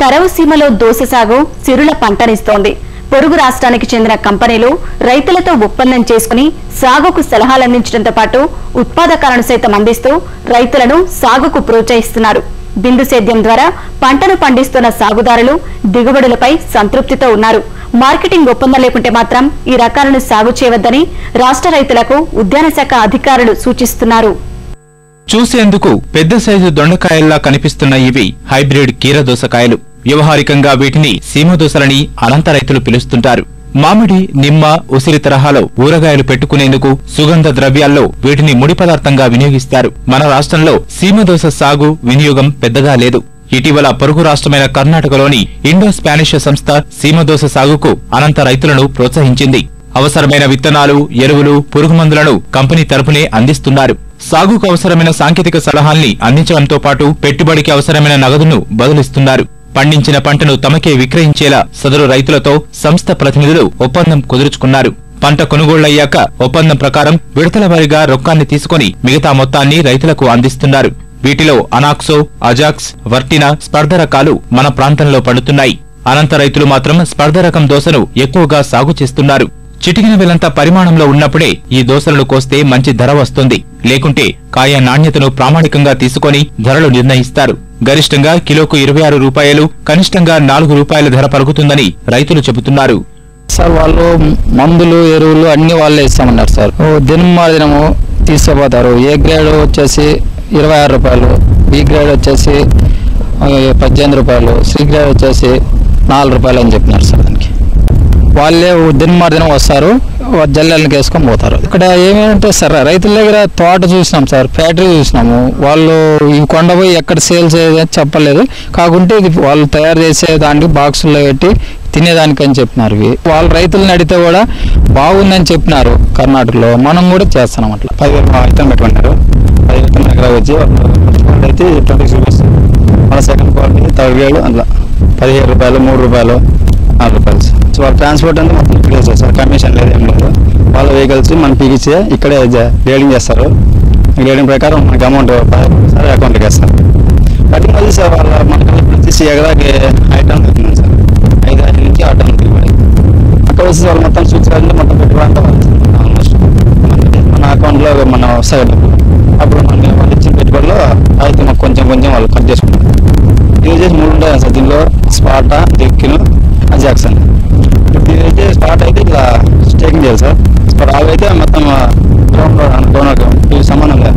కరవసీమలో దోస సాగు సిరుల పంటనిస్తోంది పొరుగు రాష్ట్రానికి చెందిన కంపెనీలు రైతులతో ఒప్పందం చేసుకుని సాగుకు సలహాలందించడంతో పాటు ఉత్పాదకాలను సైతం అందిస్తూ రైతులను సాగుకు ప్రోత్సహిస్తున్నారు బిందు సేద్యం ద్వారా పంటను పండిస్తున్న సాగుదారులు దిగుబడులపై సంతృప్తితో ఉన్నారు మార్కెటింగ్ ఒప్పందం లేకుంటే మాత్రం ఈ రకాలను సాగు చేయవద్దని రాష్ట్ర రైతులకు ఉద్యాన శాఖ అధికారులు సూచిస్తున్నారు చూసేందుకు పెద్ద సైజు దొండకాయల్లా కనిపిస్తున్న ఇవి హైబ్రిడ్ కీరదోసకాయలు వ్యవహారికంగా వీటిని సీమదోసలని అనంత రైతులు పిలుస్తుంటారు మామిడి నిమ్మ ఉసిరి తరహాలో ఊరగాయలు పెట్టుకునేందుకు సుగంధ ద్రవ్యాల్లో వీటిని ముడి పదార్థంగా వినియోగిస్తారు మన రాష్ట్రంలో సీమదోస సాగు వినియోగం పెద్దగా లేదు ఇటీవల పొరుగు రాష్ట్రమైన కర్ణాటకలోని ఇండో స్పానిష్ సంస్థ సీమదోస సాగుకు అనంత రైతులను ప్రోత్సహించింది అవసరమైన విత్తనాలు ఎరువులు పురుగు మందులను కంపెనీ తరపునే అందిస్తున్నారు సాగుకు అవసరమైన సాంకేతిక సలహాల్ని అందించడంతో పాటు పెట్టుబడికి అవసరమైన నగదును బదులిస్తున్నారు పండించిన పంటను తమకే విక్రయించేలా సదరు రైతులతో సంస్థ ప్రతినిధులు ఒప్పందం కుదుర్చుకున్నారు పంట కొనుగోళ్లయ్యాక ఒప్పందం ప్రకారం విడతల వారీగా రొక్కాన్ని తీసుకుని మిగతా మొత్తాన్ని రైతులకు అందిస్తున్నారు వీటిలో అనాక్సో అజాక్స్ వర్టినా స్పర్ధ రకాలు మన ప్రాంతంలో పడుతున్నాయి అనంత రైతులు మాత్రం స్పర్ధ రకం దోసను ఎక్కువగా సాగు చేస్తున్నారు చిటికిన వేలంత పరిమాణంలో ఉన్నప్పుడే ఈ దోసలను కోస్తే మంచి ధర వస్తుంది లేకుంటే కాయ నాణ్యతను ప్రామాణికంగా తీసుకొని ధరలు నిర్ణయిస్తారు గరిష్టంగా కిలోకు ఇరవై ఆరు రూపాయలు కనిష్టంగా నాలుగు రూపాయల ధర పలుకుతుందని రైతులు చెబుతున్నారు సార్ వాళ్ళు మందులు ఎరువులు అన్ని వాళ్ళే ఇస్తామన్నారు సార్ ఓ దినం దినము తీసుకుపోతారు ఏ గ్రేడ్ వచ్చేసి ఇరవై ఆరు రూపాయలు బి గ్రేడ్ వచ్చేసి ఆ, పద్దెనిమిది రూపాయలు సి గ్రేడ్ వచ్చేసి నాలుగు రూపాయలు అని చెప్పినారు సార్ దానికి వాళ్ళే దినం దినం వస్తారు జల్లెళ్ళకి వేసుకొని పోతారు ఇక్కడ ఏమేంటే సార్ రైతుల దగ్గర తోట చూసినాం సార్ ఫ్యాక్టరీ చూసినాము వాళ్ళు ఇవి కొండపోయి ఎక్కడ సేల్ చేయదని చెప్పలేదు కాకుంటే ఇది వాళ్ళు తయారు చేసే దానికి బాక్సుల్లో పెట్టి తినేదానికి అని చెప్పినారు ఇవి వాళ్ళు రైతులను అడిగితే కూడా బాగుందని చెప్పినారు కర్ణాటకలో మనం కూడా చేస్తున్నాం అట్లా పదివేలు మా విత్తనం పెట్టుకున్నారు పది విత్తనం దగ్గర వచ్చి ఫస్ట్ క్వాలిటీ అయితే ట్వంటీ రూపీస్ మన సెకండ్ క్వాలిటీ థర్డ్ గ్రేడ్ అందులో పదిహేను రూపాయలు మూడు రూపాయలు నాలుగు రూపాయలు సో వాళ్ళ ట్రాన్స్పోర్ట్ అంతా మొత్తం ఇక్కడే చేస్తారు కమిషన్ లేదు ఏం లేదు వాళ్ళ వెహికల్స్ మన పీకిచ్చే ఇక్కడే గ్రేడింగ్ చేస్తారు గ్రేడింగ్ ప్రకారం మనకి అమౌంట్ సార్ అకౌంట్కి వేస్తారు కటింగ్ వచ్చి సార్ వాళ్ళ మనకి ప్రతి ఎకరాకి ఐటమ్ అవుతుంది సార్ ఐదు ఐదు నుంచి ఆరు టన్నులు దిగుబడి అక్కడ వచ్చి వాళ్ళు మొత్తం సూచనలు మొత్తం పెట్టుబడి ఆల్మోస్ట్ మన అకౌంట్లో మన వస్తాయి డబ్బులు అప్పుడు మనకి వాళ్ళు ఇచ్చిన పెట్టుబడిలో అయితే మాకు కొంచెం కొంచెం వాళ్ళు కట్ చేసుకుంటారు ఇది వచ్చేసి మూడు ఉంటాయి సార్ దీనిలో స్పాటా జెక్కిన్ అజాక్సన్ ఇది అయితే స్పాట్ అయితే ఇట్లా స్టేకింగ్ చేయాలి సార్ స్పాట్ అవి అయితే మొత్తం గ్రౌండ్ డోనర్ ఇవి సంబంధం లేదు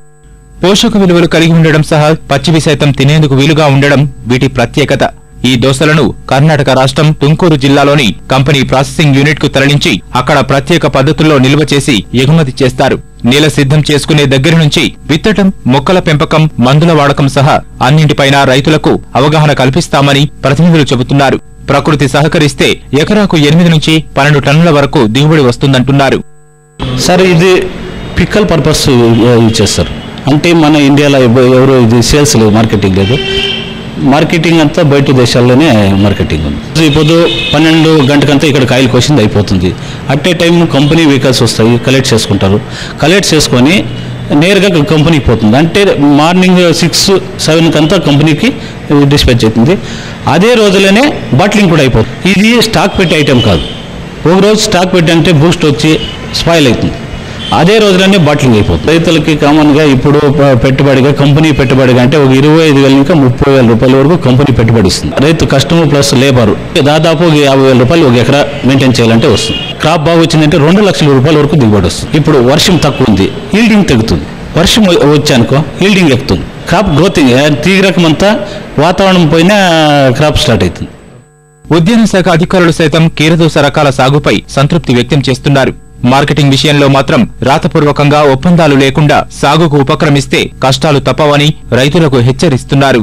పోషక విలువలు కలిగి ఉండడం సహా పచ్చివి సైతం తినేందుకు వీలుగా ఉండడం వీటి ప్రత్యేకత ఈ దోసలను కర్ణాటక రాష్ట్రం తుంకూరు జిల్లాలోని కంపెనీ ప్రాసెసింగ్ యూనిట్ కు తరలించి అక్కడ ప్రత్యేక పద్ధతుల్లో నిల్వ చేసి ఎగుమతి చేస్తారు నీల సిద్ధం చేసుకునే దగ్గర నుంచి విత్తటం మొక్కల పెంపకం మందుల వాడకం సహా అన్నింటిపైన రైతులకు అవగాహన కల్పిస్తామని ప్రతినిధులు చెబుతున్నారు ప్రకృతి సహకరిస్తే ఎకరాకు ఎనిమిది నుంచి పన్నెండు టన్నుల వరకు దిగుబడి వస్తుందంటున్నారు సార్ ఇది పిక్కల్ పర్పస్ యూజ్ చేస్తారు అంటే మన ఇండియాలో ఎవ- ఎవరు ఇది సేల్స్ లేదు మార్కెటింగ్ లేదు మార్కెటింగ్ అంతా బయట దేశాల్లోనే మార్కెటింగ్ ఉంది ఇప్పుడు పన్నెండు గంటకంతా ఇక్కడ కాయలు కోసింది అయిపోతుంది at a time company vehicles వస్తాయి కలెక్ట్ చేసుకుంటారు కలెక్ట్ చేసుకొని నేరుగా కంపెనీకి పోతుంది అంటే మార్నింగ్ సిక్స్ సెవెన్కి అంతా కంపెనీకి డిస్పాచ్ అవుతుంది అదే రోజులోనే బాట్లింగ్ కూడా అయిపోతుంది ఇది స్టాక్ పెట్టే ఐటెం కాదు ఒక రోజు స్టాక్ పెట్టంటే బూస్ట్ వచ్చి స్పాయిల్ అవుతుంది అదే రోజులోనే బాటిలింగ్ అయిపోతుంది రైతులకి కామన్గా ఇప్పుడు ప- పెట్టుబడిగా కంపెనీ పెట్టుబడిగా అంటే ఒక ఇరవై ఐదు వేల ఇంకా ముప్పై వేల రూపాయల వరకు కంపెనీ పెట్టుబడి ఇస్తుంది రైతు కష్టము ప్లస్ లేబర్ దాదాపు ఒక యాభై వేల రూపాయలు ఒక ఎకరా మెయింటైన్ చేయాలంటే వస్తుంది క్రాప్ బాగా వచ్చిందంటే రెండు లక్షల రూపాయల వరకు దిగుబడి వస్తుంది ఇప్పుడు వర్షం తక్కువ ఉంది ఈల్డింగ్ తగ్గుతుంది వర్షం వ- వచ్చానుకో ఈల్డింగ్ ఎక్కుతుంది క్రాప్ గ్రోతింగ్ తీగ రకం అంతా వాతావరణం పైన క్రాప్ స్టార్ట్ అవుతుంది ఉద్యాన శాఖ అధికారులు సైతం కీరదోస రకాల సాగుపై సంతృప్తి వ్యక్తం చేస్తున్నారు మార్కెటింగ్ విషయంలో మాత్రం రాతపూర్వకంగా ఒప్పందాలు లేకుండా సాగుకు ఉపక్రమిస్తే కష్టాలు తప్పవని రైతులకు హెచ్చరిస్తున్నారు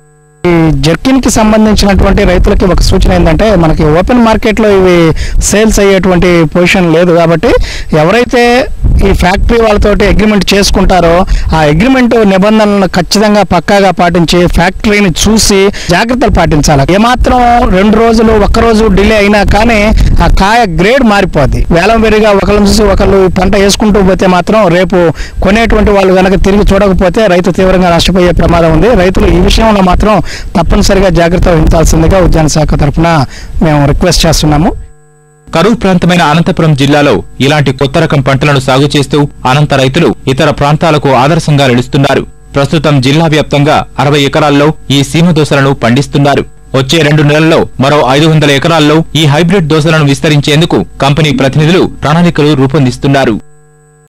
ఈ జర్కిన్ కి సంబంధించినటువంటి రైతులకి ఒక సూచన ఏంటంటే మనకి ఓపెన్ మార్కెట్ లో ఇవి సేల్స్ అయ్యేటువంటి పొజిషన్ లేదు కాబట్టి ఎవరైతే ఈ ఫ్యాక్టరీ వాళ్ళతోటి అగ్రిమెంట్ చేసుకుంటారో ఆ అగ్రిమెంట్ నిబంధనలను ఖచ్చితంగా పక్కాగా పాటించి ఫ్యాక్టరీని చూసి జాగ్రత్తలు పాటించాలి ఏమాత్రం రెండు రోజులు ఒక్క రోజు డిలే అయినా కానీ ఆ కాయ గ్రేడ్ మారిపోద్ది వేలం వెరిగా ఒకళ్ళని చూసి ఒకళ్ళు ఈ పంట వేసుకుంటూ పోతే మాత్రం రేపు కొనేటువంటి వాళ్ళు కనుక తిరిగి చూడకపోతే రైతు తీవ్రంగా నష్టపోయే ప్రమాదం ఉంది రైతులు ఈ విషయంలో మాత్రం తప్పనిసరిగా జాగ్రత్త వహించాల్సిందిగా ఉద్యాన శాఖ తరఫున మేము రిక్వెస్ట్ చేస్తున్నాము కరువు ప్రాంతమైన అనంతపురం జిల్లాలో ఇలాంటి కొత్త రకం పంటలను సాగు చేస్తూ అనంత రైతులు ఇతర ప్రాంతాలకు ఆదర్శంగా నిలుస్తున్నారు ప్రస్తుతం జిల్లా వ్యాప్తంగా అరవై ఎకరాల్లో ఈ సీమ దోసలను పండిస్తున్నారు వచ్చే రెండు నెలల్లో మరో ఐదు వందల ఎకరాల్లో ఈ హైబ్రిడ్ దోసలను విస్తరించేందుకు కంపెనీ ప్రతినిధులు ప్రణాళికలు రూపొందిస్తున్నారు